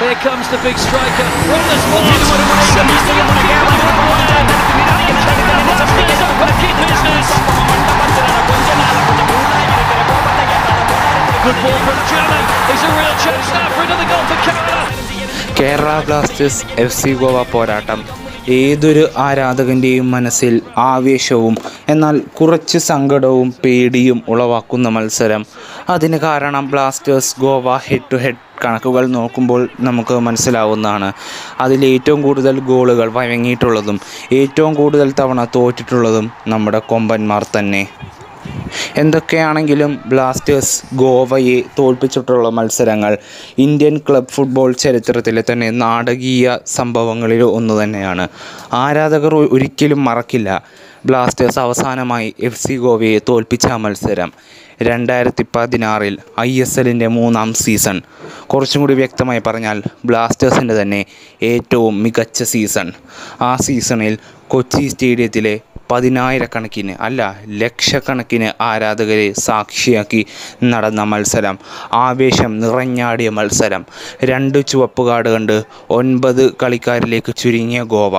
Here comes the big striker from the spot. Blasters are back in business. Good ball from German. There's a real chance now for another goal for Canada. Kerala blasters F C Goa പോരാട്ടം ഏതൊരു ആരാധകൻ്റെയും മനസ്സിൽ ആവേശവും എന്നാൽ കുറച്ച് സങ്കടവും പേടിയും ഉളവാക്കുന്ന മത്സരം അതിന് കാരണം blasters Goa head to head കണക്കുകൾ നോക്കുമ്പോൾ നമുക്ക് മനസ്സിലാവുന്നതാണ് അതിൽ ഏറ്റവും കൂടുതൽ ഗോളുകൾ വഴങ്ങിയിട്ടുള്ളതും ഏറ്റവും കൂടുതൽ തവണ തോറ്റിട്ടുള്ളതും നമ്മുടെ കൊമ്പന്മാർ തന്നെ എന്തൊക്കെയാണെങ്കിലും ബ്ലാസ്റ്റേഴ്സ് ഗോവയെ തോൽപ്പിച്ചിട്ടുള്ള മത്സരങ്ങൾ ഇന്ത്യൻ ക്ലബ് ഫുട്ബോൾ ചരിത്രത്തിലെ തന്നെ നാടകീയ സംഭവങ്ങളിൽ ഒന്ന് തന്നെയാണ് ആരാധകർ ഒ- ഒരിക്കലും മറക്കില്ല ബ്ലാസ്റ്റേഴ്സ് അവസാനമായി എഫ് സി ഗോവയെ തോൽപ്പിച്ച ആ മത്സരം രണ്ടായിരത്തി പതിനാറിൽ ഐ എസ് എല്ലിൻ്റെ മൂന്നാം സീസൺ കുറച്ചും കൂടി വ്യക്തമായി പറഞ്ഞാൽ ബ്ലാസ്റ്റേഴ്സിൻ്റെ തന്നെ ഏറ്റവും മികച്ച സീസൺ ആ സീസണിൽ കൊച്ചി സ്റ്റേഡിയത്തിലെ പതിനായിരക്കണക്കിന് അല്ല ലക്ഷക്കണക്കിന് ആരാധകരെ സാക്ഷിയാക്കി നടന്ന മത്സരം ആവേശം നിറഞ്ഞാടിയ മത്സരം രണ്ട് ചുവപ്പ് കാർഡ് കണ്ട് ഒൻപത് കളിക്കാരിലേക്ക് ചുരുങ്ങിയ ഗോവ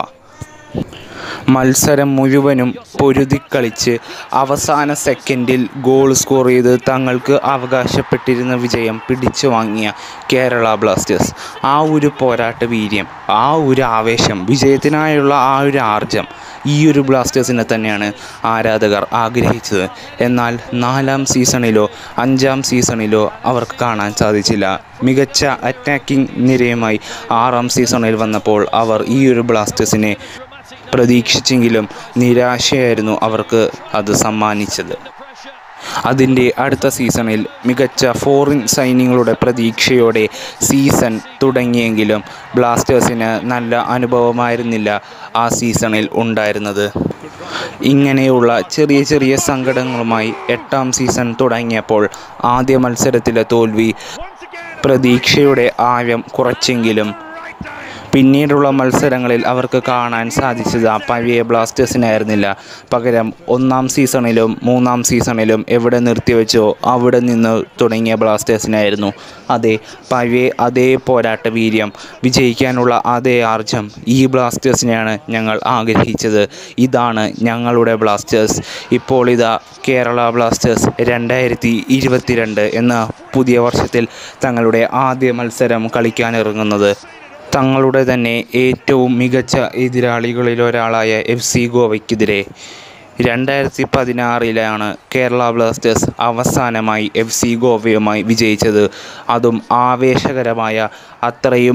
മത്സരം മുഴുവനും പൊരുതിക്കളിച്ച് അവസാന സെക്കൻഡിൽ ഗോൾ സ്കോർ ചെയ്ത് തങ്ങൾക്ക് അവകാശപ്പെട്ടിരുന്ന വിജയം പിടിച്ചു വാങ്ങിയ കേരള ബ്ലാസ്റ്റേഴ്സ് ആ ഒരു പോരാട്ട വീര്യം ആ ഒരു ആവേശം വിജയത്തിനായുള്ള ആ ഒരു ആർജം ഈ ഒരു ബ്ലാസ്റ്റേഴ്സിനെ തന്നെയാണ് ആരാധകർ ആഗ്രഹിച്ചത് എന്നാൽ നാലാം സീസണിലോ അഞ്ചാം സീസണിലോ അവർക്ക് കാണാൻ സാധിച്ചില്ല മികച്ച അറ്റാക്കിംഗ് നിരയുമായി ആറാം സീസണിൽ വന്നപ്പോൾ അവർ ഈ ഒരു ബ്ലാസ്റ്റേഴ്സിനെ പ്രതീക്ഷിച്ചെങ്കിലും നിരാശയായിരുന്നു അവർക്ക് അത് സമ്മാനിച്ചത് അതിൻ്റെ അടുത്ത സീസണിൽ മികച്ച ഫോറിൻ സൈന്യങ്ങളുടെ പ്രതീക്ഷയോടെ സീസൺ തുടങ്ങിയെങ്കിലും ബ്ലാസ്റ്റേഴ്സിന് നല്ല അനുഭവമായിരുന്നില്ല ആ സീസണിൽ ഉണ്ടായിരുന്നത് ഇങ്ങനെയുള്ള ചെറിയ ചെറിയ സങ്കടങ്ങളുമായി എട്ടാം സീസൺ തുടങ്ങിയപ്പോൾ ആദ്യ മത്സരത്തിലെ തോൽവി പ്രതീക്ഷയുടെ ആഴം കുറച്ചെങ്കിലും പിന്നീടുള്ള മത്സരങ്ങളിൽ അവർക്ക് കാണാൻ സാധിച്ചത് ആ പഴയ ബ്ലാസ്റ്റേഴ്സിനായിരുന്നില്ല പകരം ഒന്നാം സീസണിലും മൂന്നാം സീസണിലും എവിടെ നിർത്തിവെച്ചോ അവിടെ നിന്ന് തുടങ്ങിയ ബ്ലാസ്റ്റേഴ്സിനായിരുന്നു അതെ പഴയ അതേ പോരാട്ട വീര്യം വിജയിക്കാനുള്ള അതേ ആർജം ഈ ബ്ലാസ്റ്റേഴ്സിനെയാണ് ഞങ്ങൾ ആഗ്രഹിച്ചത് ഇതാണ് ഞങ്ങളുടെ ബ്ലാസ്റ്റേഴ്സ് ഇപ്പോൾ ഇതാ കേരള ബ്ലാസ്റ്റേഴ്സ് രണ്ടായിരത്തി ഇരുപത്തിരണ്ട് എന്ന പുതിയ വർഷത്തിൽ തങ്ങളുടെ ആദ്യ മത്സരം കളിക്കാനിറങ്ങുന്നത് തങ്ങളുടെ തന്നെ ഏറ്റവും മികച്ച എതിരാളികളിലൊരാളായ എഫ് സി ഗോവയ്ക്കെതിരെ രണ്ടായിരത്തി പതിനാറിലാണ് കേരള ബ്ലാസ്റ്റേഴ്സ് അവസാനമായി എഫ് സി ഗോവയുമായി വിജയിച്ചത് അതും ആവേശകരമായ അത്രയും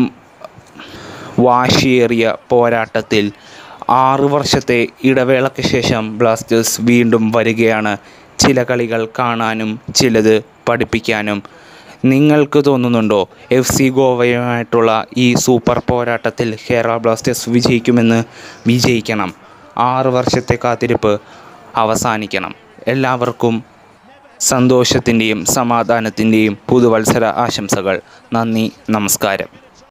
വാശിയേറിയ പോരാട്ടത്തിൽ ആറ് വർഷത്തെ ഇടവേളയ്ക്ക് ശേഷം ബ്ലാസ്റ്റേഴ്സ് വീണ്ടും വരികയാണ് ചില കളികൾ കാണാനും ചിലത് പഠിപ്പിക്കാനും നിങ്ങൾക്ക് തോന്നുന്നുണ്ടോ എഫ് സി ഗോവയുമായിട്ടുള്ള ഈ സൂപ്പർ പോരാട്ടത്തിൽ കേരള ബ്ലാസ്റ്റേഴ്സ് വിജയിക്കുമെന്ന് വിജയിക്കണം ആറ് വർഷത്തെ കാത്തിരിപ്പ് അവസാനിക്കണം എല്ലാവർക്കും സന്തോഷത്തിൻ്റെയും സമാധാനത്തിൻ്റെയും പുതുവത്സര ആശംസകൾ നന്ദി നമസ്കാരം